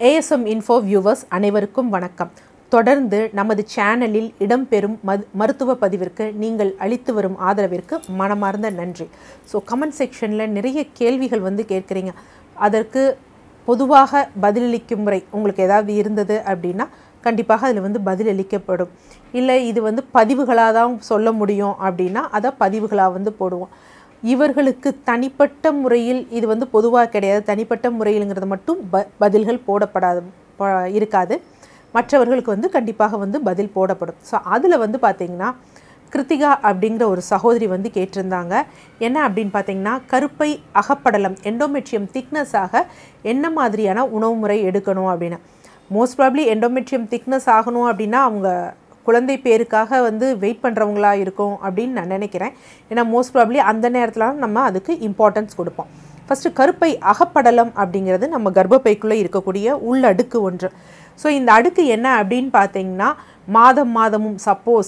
ASM info viewers அனைவருக்கும் வணக்கம் தொடர்ந்து நமது சேனலில் இடம்பெறும் மது மருத்துவ பதிவிற்கு நீங்கள் அளித்து வரும் ஆதரவிற்கு மனமார்ந்த நன்றி ஸோ கமெண்ட் செக்ஷனில் நிறைய கேள்விகள் வந்து கேட்குறீங்க அதற்கு பொதுவாக பதிலளிக்கும் முறை உங்களுக்கு ஏதாவது இருந்தது அப்படின்னா கண்டிப்பாக அதில் வந்து பதிலளிக்கப்படும் இல்லை இது வந்து பதிவுகளாக தான் சொல்ல முடியும் அப்படின்னா அதை பதிவுகளாக வந்து போடுவோம் இவர்களுக்கு தனிப்பட்ட முறையில் இது வந்து பொதுவாக கிடையாது தனிப்பட்ட முறையிலுங்கிறது மட்டும் ப பதில்கள் போடப்படாது ப- இருக்காது மற்றவர்களுக்கு வந்து கண்டிப்பாக வந்து பதில் போடப்படும் ஸோ அதில் வந்து பார்த்திங்கன்னா கிருத்திகா அப்படிங்கிற ஒரு சகோதரி வந்து கேட்டிருந்தாங்க என்ன அப்படின்னு பார்த்தீங்கன்னா கருப்பை அகப்படலம் எண்டோமெட்ரியம் திக்னஸாக என்ன மாதிரியான உணவு முறை எடுக்கணும் அப்படின்னு மோஸ்ட் ப்ராப்ளி எண்டோமெட்ரியம் திக்னஸ் ஆகணும் அப்படின்னா அவங்க குழந்தை பேருக்காக வந்து வெயிட் பண்ணுறவங்களா இருக்கும் அப்படின்னு நான் நினைக்கிறேன் ஏன்னா மோஸ்ட் ப்ராப்ளி அந்த நேரத்தில் நம்ம அதுக்கு இம்பார்ட்டன்ஸ் கொடுப்போம் ஃபஸ்ட்டு கருப்பை அகப்படலம் அப்படிங்கிறது நம்ம கர்ப்பப்பைக்குள்ளே இருக்கக்கூடிய உள்ளடுக்கு ஒன்று ஸோ இந்த அடுக்கு என்ன அப்படின்னு பார்த்தீங்கன்னா மாதம் மாதமும் சப்போஸ்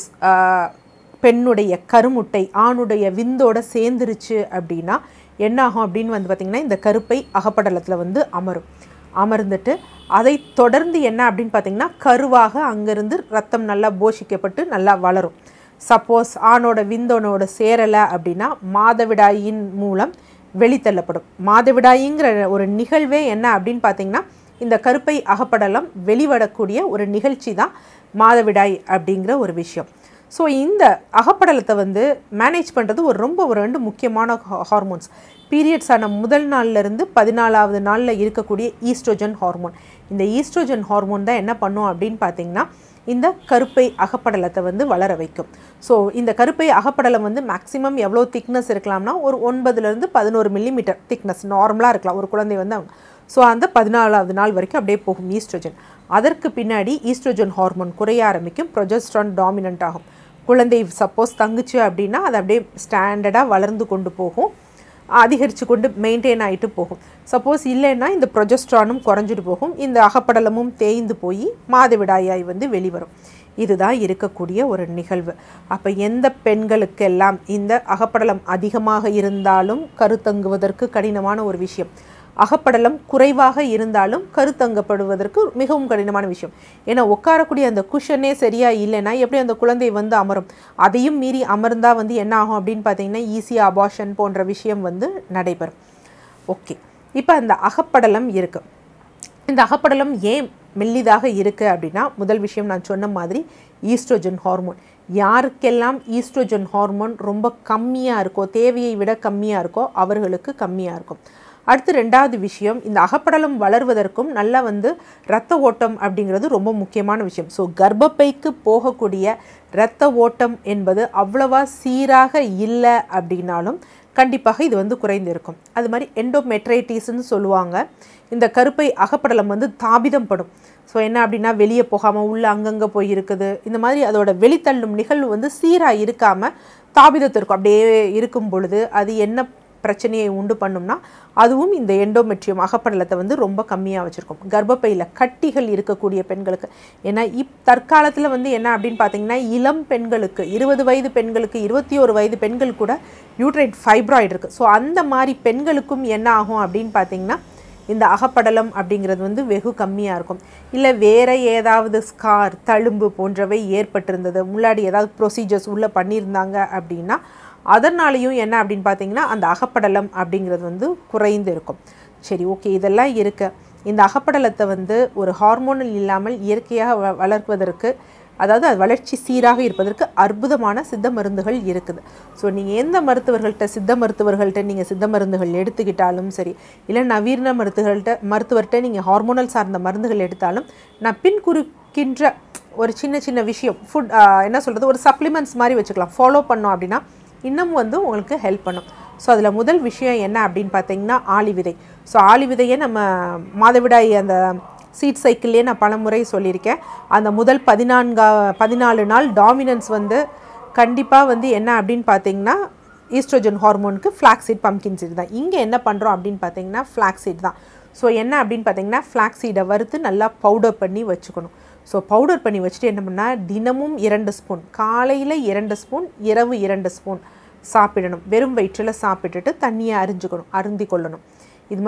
பெண்ணுடைய கருமுட்டை ஆணுடைய விந்தோட சேர்ந்துருச்சு அப்படின்னா என்ன ஆகும் அப்படின்னு வந்து பார்த்திங்கன்னா இந்த கருப்பை அகப்படலத்தில் வந்து அமரும் அமர்ந்துட்டு அதை தொடர்ந்து என்ன அப்படின்னு பார்த்தீங்கன்னா கருவாக அங்கேருந்து ரத்தம் நல்லா போஷிக்கப்பட்டு நல்லா வளரும் சப்போஸ் ஆணோட விந்தோனோட சேரலை அப்படின்னா மாதவிடாயின் மூலம் வெளித்தள்ளப்படும் மாதவிடாயிங்கிற ஒரு நிகழ்வே என்ன அப்படின்னு பார்த்தீங்கன்னா இந்த கருப்பை அகப்படலம் வெளிவடக்கூடிய ஒரு நிகழ்ச்சி தான் மாதவிடாய் அப்படிங்கிற ஒரு விஷயம் ஸோ இந்த அகப்படலத்தை வந்து மேனேஜ் பண்ணுறது ஒரு ரொம்ப ஒரு ரெண்டு முக்கியமான ஹார்மோன்ஸ் பீரியட்ஸ் ஆன முதல் நாள்ல இருந்து பதினாலாவது நாளில் இருக்கக்கூடிய ஈஸ்ட்ரோஜன் ஹார்மோன் இந்த ஈஸ்ட்ரோஜன் ஹார்மோன் தான் என்ன பண்ணும் அப்படின்னு பார்த்தீங்கன்னா இந்த கருப்பை அகப்படலத்தை வந்து வளர வைக்கும் ஸோ இந்த கருப்பை அகப்படலம் வந்து மேக்ஸிமம் எவ்வளோ திக்னஸ் இருக்கலாம்னா ஒரு ஒன்பதுலேருந்து பதினோரு மில்லிமீட்டர் திக்னஸ் நார்மலாக இருக்கலாம் ஒரு குழந்தை வந்து அவங்க ஸோ அந்த பதினாலாவது நாள் வரைக்கும் அப்படியே போகும் ஈஸ்ட்ரோஜன் அதற்கு பின்னாடி ஈஸ்ட்ரோஜன் ஹார்மோன் குறைய ஆரம்பிக்கும் ப்ரொஜெஸ்ட்ரான் டாமினன்ட் ஆகும் குழந்தை சப்போஸ் தங்குச்சு அப்படின்னா அது அப்படியே ஸ்டாண்டர்டாக வளர்ந்து கொண்டு போகும் அதிகரித்து கொண்டு மெயின்டைன் ஆகிட்டு போகும் சப்போஸ் இல்லைன்னா இந்த ப்ரொஜெஸ்ட்ரானும் குறைஞ்சிட்டு போகும் இந்த அகப்படலமும் தேய்ந்து போய் மாதவிடாயாய் வந்து வெளிவரும் இதுதான் இருக்கக்கூடிய ஒரு நிகழ்வு அப்போ எந்த பெண்களுக்கெல்லாம் இந்த அகப்படலம் அதிகமாக இருந்தாலும் கருத்தங்குவதற்கு கடினமான ஒரு விஷயம் அகப்படலம் குறைவாக இருந்தாலும் கருத்தங்கப்படுவதற்கு மிகவும் கடினமான விஷயம் ஏன்னா உட்காரக்கூடிய அந்த குஷனே சரியா இல்லைன்னா எப்படி அந்த குழந்தை வந்து அமரும் அதையும் மீறி அமர்ந்தா வந்து என்ன ஆகும் அப்படின்னு பார்த்தீங்கன்னா ஈஸியாக அபாஷன் போன்ற விஷயம் வந்து நடைபெறும் ஓகே இப்போ அந்த அகப்படலம் இருக்கு இந்த அகப்படலம் ஏன் மெல்லிதாக இருக்குது அப்படின்னா முதல் விஷயம் நான் சொன்ன மாதிரி ஈஸ்ட்ரோஜன் ஹார்மோன் யாருக்கெல்லாம் ஈஸ்ட்ரோஜன் ஹார்மோன் ரொம்ப கம்மியாக இருக்கோ தேவையை விட கம்மியாக இருக்கோ அவர்களுக்கு கம்மியாக இருக்கும் அடுத்து ரெண்டாவது விஷயம் இந்த அகப்படலம் வளர்வதற்கும் நல்லா வந்து இரத்த ஓட்டம் அப்படிங்கிறது ரொம்ப முக்கியமான விஷயம் ஸோ கர்ப்பப்பைக்கு போகக்கூடிய இரத்த ஓட்டம் என்பது அவ்வளவா சீராக இல்லை அப்படின்னாலும் கண்டிப்பாக இது வந்து குறைந்து இருக்கும் அது மாதிரி எண்டோமெட்ரைட்டிஸ்ன்னு சொல்லுவாங்க இந்த கருப்பை அகப்படலம் வந்து தாபிதம் படும் ஸோ என்ன அப்படின்னா வெளியே போகாமல் உள்ள அங்கங்கே போய் இருக்குது இந்த மாதிரி அதோட வெளித்தள்ளும் நிகழ்வு வந்து சீராக இருக்காமல் தாபிதத்திற்கும் அப்படியே இருக்கும் பொழுது அது என்ன பிரச்சனையை உண்டு பண்ணும்னா அதுவும் இந்த எண்டோமெட்ரியம் அகப்படலத்தை வந்து ரொம்ப கம்மியாக வச்சுருக்கும் கர்ப்பப்பையில் கட்டிகள் இருக்கக்கூடிய பெண்களுக்கு ஏன்னா இப் தற்காலத்தில் வந்து என்ன அப்படின்னு பார்த்தீங்கன்னா இளம் பெண்களுக்கு இருபது வயது பெண்களுக்கு இருபத்தி ஒரு வயது பெண்கள் கூட யூட்ரைட் ஃபைப்ராய்டு இருக்குது ஸோ அந்த மாதிரி பெண்களுக்கும் என்ன ஆகும் அப்படின்னு பார்த்தீங்கன்னா இந்த அகப்படலம் அப்படிங்கிறது வந்து வெகு கம்மியாக இருக்கும் இல்லை வேறு ஏதாவது ஸ்கார் தழும்பு போன்றவை ஏற்பட்டிருந்தது முன்னாடி ஏதாவது ப்ரொசீஜர்ஸ் உள்ளே பண்ணியிருந்தாங்க அப்படின்னா அதனாலையும் என்ன அப்படின்னு பார்த்தீங்கன்னா அந்த அகப்படலம் அப்படிங்கிறது வந்து குறைந்து இருக்கும் சரி ஓகே இதெல்லாம் இருக்கு இந்த அகப்படலத்தை வந்து ஒரு ஹார்மோனல் இல்லாமல் இயற்கையாக வ வளர்ப்பதற்கு அதாவது அது வளர்ச்சி சீராக இருப்பதற்கு அற்புதமான சித்த மருந்துகள் இருக்குது ஸோ நீங்கள் எந்த மருத்துவர்கள்ட்ட சித்த மருத்துவர்கள்ட்ட நீங்கள் சித்த மருந்துகள் எடுத்துக்கிட்டாலும் சரி இல்லை நவீன மருத்துவர்கள்ட்ட மருத்துவர்கிட்ட நீங்கள் ஹார்மோனல் சார்ந்த மருந்துகள் எடுத்தாலும் நான் பின் குறுக்கின்ற ஒரு சின்ன சின்ன விஷயம் ஃபுட் என்ன சொல்கிறது ஒரு சப்ளிமெண்ட்ஸ் மாதிரி வச்சுக்கலாம் ஃபாலோ பண்ணோம் அப்படின்னா இன்னும் வந்து உங்களுக்கு ஹெல்ப் பண்ணும் ஸோ அதில் முதல் விஷயம் என்ன அப்படின்னு பார்த்தீங்கன்னா ஆளி விதை ஸோ ஆளி விதையை நம்ம மாதவிடாய் அந்த சீட் சைக்கிள்லேயே நான் பலமுறை சொல்லியிருக்கேன் அந்த முதல் பதினான்கா பதினாலு நாள் டாமினன்ஸ் வந்து கண்டிப்பாக வந்து என்ன அப்படின்னு பார்த்தீங்கன்னா ஈஸ்ட்ரோஜன் ஹார்மோனுக்கு ஃப்ளாக்ஸீட் பம்கின் சீட் தான் இங்கே என்ன பண்ணுறோம் அப்படின்னு பார்த்தீங்கன்னா ஃப்ளாக்ஸீட் தான் ஸோ என்ன அப்படின்னு பார்த்தீங்கன்னா ஃப்ளாக்ஸீடை வறுத்து நல்லா பவுடர் பண்ணி வச்சுக்கணும் ஸோ பவுடர் பண்ணி வச்சுட்டு என்ன பண்ணால் தினமும் இரண்டு ஸ்பூன் காலையில் இரண்டு ஸ்பூன் இரவு இரண்டு ஸ்பூன் சாப்பிடணும் வெறும் வயிற்றில் சாப்பிட்டுட்டு தண்ணியை அரிஞ்சுக்கணும் அருந்தி கொள்ளணும் இது மாதிரி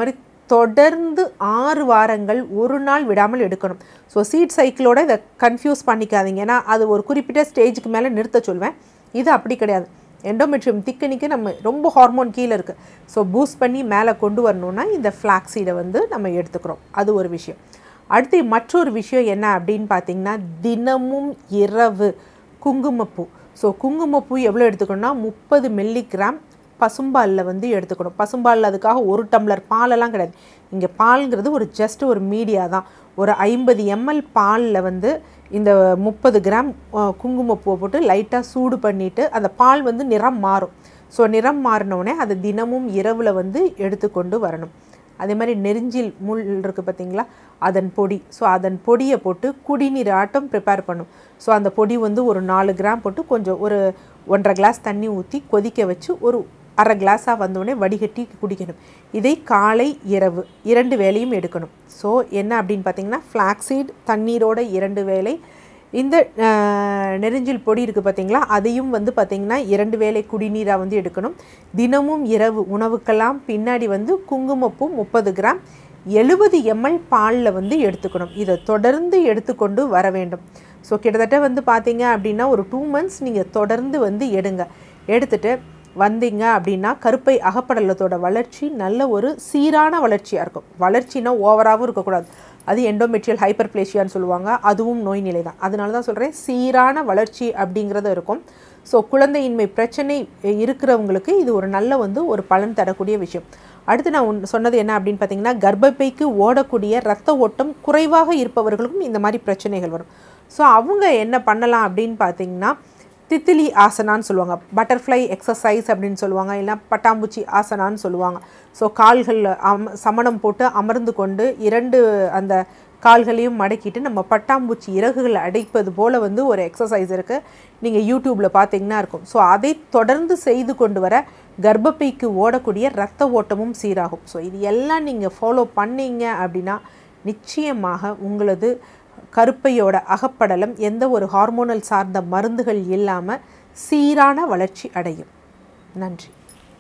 தொடர்ந்து ஆறு வாரங்கள் ஒரு நாள் விடாமல் எடுக்கணும் ஸோ சீட் சைக்கிளோட இதை கன்ஃபியூஸ் பண்ணிக்காதீங்க ஏன்னா அது ஒரு குறிப்பிட்ட ஸ்டேஜுக்கு மேலே நிறுத்த சொல்வேன் இது அப்படி கிடையாது எண்டோமெட்ரியம் திக்கனிக்கு நம்ம ரொம்ப ஹார்மோன் கீழே இருக்குது ஸோ பூஸ்ட் பண்ணி மேலே கொண்டு வரணுன்னா இந்த ஃப்ளாக்ஸீடை வந்து நம்ம எடுத்துக்கிறோம் அது ஒரு விஷயம் அடுத்து மற்றொரு விஷயம் என்ன அப்படின்னு பார்த்தீங்கன்னா தினமும் இரவு குங்குமப்பூ ஸோ குங்குமப்பூ எவ்வளோ எடுத்துக்கணும்னா முப்பது மில்லிகிராம் பசும்பாலில் வந்து எடுத்துக்கணும் பசும்பாலில் அதுக்காக ஒரு டம்ளர் பாலெல்லாம் கிடையாது இங்கே பால்ங்கிறது ஒரு ஜஸ்ட் ஒரு மீடியா தான் ஒரு ஐம்பது எம்எல் பாலில் வந்து இந்த முப்பது கிராம் அஹ், குங்குமப்பூவை போட்டு லைட்டாக சூடு பண்ணிவிட்டு அந்த பால் வந்து நிறம் மாறும் ஸோ நிறம் மாறினோடனே அதை தினமும் இரவில் வந்து எடுத்துக்கொண்டு வரணும் அதே மாதிரி நெரிஞ்சில் முள் இருக்குது பார்த்தீங்களா அதன் பொடி ஸோ அதன் பொடியை போட்டு குடிநீர் ஆட்டம் ப்ரிப்பேர் பண்ணும் ஸோ அந்த பொடி வந்து ஒரு நாலு கிராம் போட்டு கொஞ்சம் ஒரு ஒன்றரை கிளாஸ் தண்ணி ஊற்றி கொதிக்க வச்சு ஒரு அரை கிளாஸாக வந்தோடனே வடிகட்டி குடிக்கணும் இதை காலை இரவு இரண்டு வேளையும் எடுக்கணும் ஸோ என்ன அப்படின்னு பார்த்தீங்கன்னா ஃப்ளாக்ஸீட் தண்ணீரோட இரண்டு வேளை இந்த அஹ், நெரிஞ்சில் பொடி இருக்குது பார்த்தீங்களா அதையும் வந்து பார்த்தீங்கன்னா இரண்டு வேளை குடிநீராக வந்து எடுக்கணும் தினமும் இரவு உணவுக்கெல்லாம் பின்னாடி வந்து குங்குமப்பூ முப்பது கிராம் எழுபது எம்எல் பாலில் வந்து எடுத்துக்கணும் இதை தொடர்ந்து எடுத்துக்கொண்டு வர வேண்டும் ஸோ கிட்டத்தட்ட வந்து பார்த்தீங்க அப்படின்னா ஒரு டூ மந்த்ஸ் நீங்கள் தொடர்ந்து வந்து எடுங்க எடுத்துட்டு வந்தீங்க அப்படின்னா கருப்பை அகப்படலத்தோட வளர்ச்சி நல்ல ஒரு சீரான வளர்ச்சியாக இருக்கும் வளர்ச்சினா ஓவராகவும் இருக்கக்கூடாது அது எண்டோமெட்ரியல் ஹைப்பர்பிளேஷியான்னு சொல்லுவாங்க அதுவும் நோய் நிலை தான் அதனால தான் சொல்கிறேன் சீரான வளர்ச்சி அப்படிங்கிறது இருக்கும் ஸோ குழந்தையின்மை பிரச்சனை இருக்கிறவங்களுக்கு இது ஒரு நல்ல வந்து ஒரு பலன் தரக்கூடிய விஷயம் அடுத்து நான் உன் சொன்னது என்ன அப்படின்னு பார்த்தீங்கன்னா கர்ப்பப்பைக்கு ஓடக்கூடிய ரத்த ஓட்டம் குறைவாக இருப்பவர்களுக்கும் இந்த மாதிரி பிரச்சனைகள் வரும் ஸோ அவங்க என்ன பண்ணலாம் அப்படின்னு பார்த்தீங்கன்னா தித்திலி ஆசனான்னு சொல்லுவாங்க பட்டர்ஃப்ளை எக்ஸசைஸ் அப்படின்னு சொல்லுவாங்க இல்லை பட்டாம்பூச்சி ஆசனான்னு சொல்லுவாங்க ஸோ கால்களில் அம் சமணம் போட்டு அமர்ந்து கொண்டு இரண்டு அந்த கால்களையும் மடக்கிட்டு நம்ம பட்டாம்பூச்சி இறகுகளை அடைப்பது போல் வந்து ஒரு எக்ஸசைஸ் இருக்குது நீங்கள் யூடியூப்பில் பார்த்தீங்கன்னா இருக்கும் ஸோ அதை தொடர்ந்து செய்து கொண்டு வர கர்ப்பப்பைக்கு ஓடக்கூடிய ரத்த ஓட்டமும் சீராகும் ஸோ இது எல்லாம் நீங்கள் ஃபாலோ பண்ணீங்க அப்படின்னா நிச்சயமாக உங்களது கருப்பையோட அகப்படலம் எந்த ஒரு ஹார்மோனல் சார்ந்த மருந்துகள் இல்லாமல் சீரான வளர்ச்சி அடையும் நன்றி